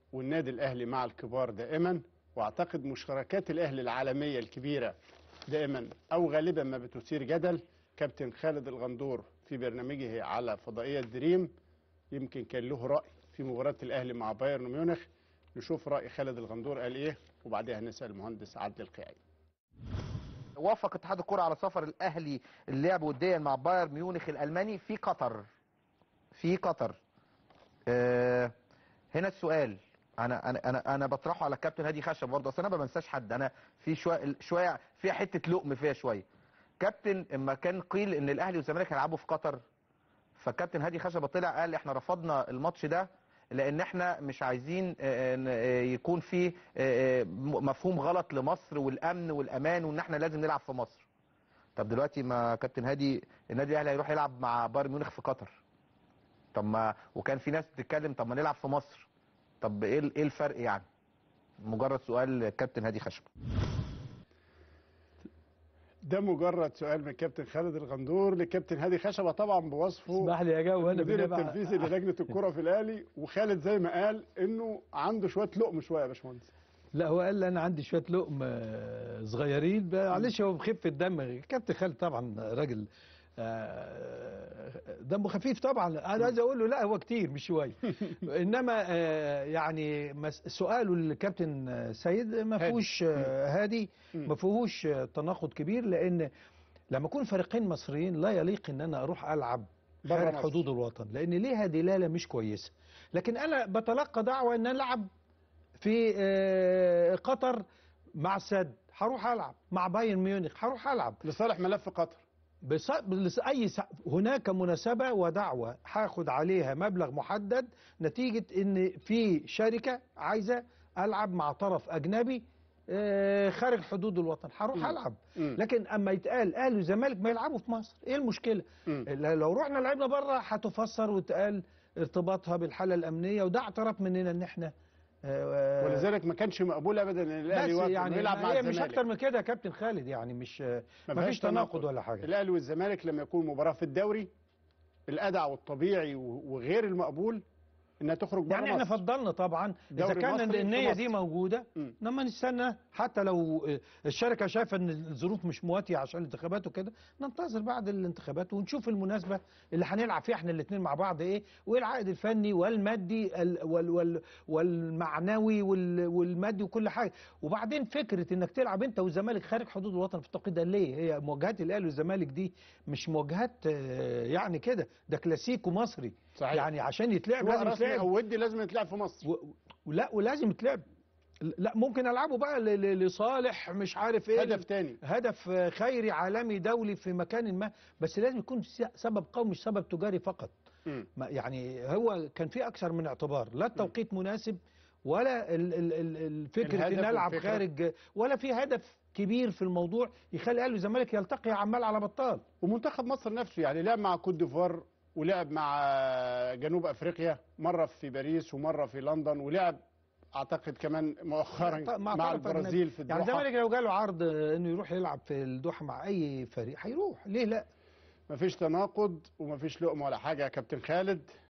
والنادي الاهلي مع الكبار دائما واعتقد مشاركات الاهلي العالميه الكبيره دائما او غالبا ما بتثير جدل كابتن خالد الغندور في برنامجه على فضائيه دريم يمكن كان له راي في مباراه الاهلي مع بايرن ميونخ نشوف راي خالد الغندور قال ايه وبعدها نسال المهندس عادل القيعي وافق اتحاد الكرة على سفر الاهلي اللعب وديا مع بايرن ميونخ الالماني في قطر في قطر آه هنا السؤال انا انا انا انا بطرحه على الكابتن هادي خشب برضه اصل انا ما بنساش حد انا في شويه شويه فيها حته لقم فيها شويه كابتن اما كان قيل ان الاهلي والزمالك هيلعبوا في قطر فكابتن هادي خشبه طلع قال احنا رفضنا الماتش ده لان احنا مش عايزين آه، آه، آه، يكون في آه، آه، مفهوم غلط لمصر والامن والامان وان احنا لازم نلعب في مصر طب دلوقتي ما كابتن هادي النادي الاهلي هيروح يلعب مع بايرن ميونخ في قطر طب ما وكان في ناس بتتكلم طب ما نلعب في مصر طب ايه ال- ايه الفرق يعني مجرد سؤال كابتن هادي خشب ده مجرد سؤال من كابتن خالد الغندور لكابتن هادي خشبه طبعا بوصفه اسمح لي اجاوب انا المدير بالله بقى. التنفيذي للجنه الكره في الاهلي وخالد زي ما قال انه عنده شويه لقم شويه يا باشمهندس لا هو قال لي انا عندي شويه لقم آه، صغيرين معلش هو بخفه دم كابتن خالد طبعا راجل آه، دمه خفيف طبعا انا عايز اقول له لا هو كتير مش شويه انما آه، يعني مس- سؤاله للكابتن آه، سيد ما هادي. فيهوش آه، هادي مم. ما فيهوش آه، تناقض كبير لان لما يكون فريقين مصريين لا يليق ان انا اروح العب برا خارج مصر. حدود الوطن لان ليها دلاله مش كويسه لكن انا بتلقى دعوه ان أنا العب في آه، قطر مع السد هروح العب مع بايرن ميونخ هروح العب لصالح ملف قطر بص... بلس- اي س... هناك مناسبه ودعوه هاخد عليها مبلغ محدد نتيجه ان في شركه عايزه العب مع طرف اجنبي آه، خارج حدود الوطن هروح مم. العب مم. لكن اما يتقال اهلي وزمالك ما يلعبوا في مصر ايه المشكله مم. ل- لو رحنا لعبنا بره هتفسر وتقال ارتباطها بالحاله الامنيه وده اعتراف مننا ان احنا آه، ولذلك ما كانش مقبول ابدا ان الاهلي بس يوافق يعني إنه يلعب مع هي مش الزمالك اكتر من كده يا كابتن خالد يعني مش ما فيهاش فيش تناقض ولا حاجه الاهلي والزمالك لما يكون مباراه في الدوري الادع والطبيعي و- وغير المقبول انها تخرج بره يعني احنا مصر فضلنا طبعا اذا دوري كان مصري في النيه مصر. دي موجوده مم. لما نستنى حتى لو الشركه شايفه ان الظروف مش مواتيه عشان الانتخابات وكده ننتظر بعد الانتخابات ونشوف المناسبه اللي هنلعب فيها احنا الاثنين مع بعض ايه وايه العائد الفني والمادي ال- وال وال والمعنوي وال والمادي وكل حاجه وبعدين فكره انك تلعب انت والزمالك خارج حدود الوطن في التوقيت ده ليه هي مواجهات الاهلي والزمالك دي مش مواجهات آه، يعني كده ده كلاسيكو مصري صحيح. يعني عشان يتلعب سواء لازم رسمي يتلعب او ودي لازم يتلعب في مصر و... ولا ولازم يتلعب لا ممكن العبه بقى ل... ل... لصالح مش عارف ايه هدف تاني هدف آه، خيري عالمي دولي في مكان ما بس لازم يكون س- سبب قومي مش سبب تجاري فقط مم. ما يعني هو كان في اكثر من اعتبار لا التوقيت مناسب ولا ال... ال... ال... الفكره الهدف ان العب والفكرة. خارج ولا في هدف كبير في الموضوع يخلي الاهلي والزمالك يلتقي عمال على بطال ومنتخب مصر نفسه يعني لعب مع كوت ديفوار ولعب مع جنوب افريقيا مره في باريس ومره في لندن ولعب اعتقد كمان مؤخرا مع, طرف البرازيل أجنبي. في يعني الدوحه الزمالك لو جاله عرض آه، انه يروح يلعب في الدوحه مع اي فريق هيروح ليه لا مفيش تناقض ومفيش لقمه ولا حاجه يا كابتن خالد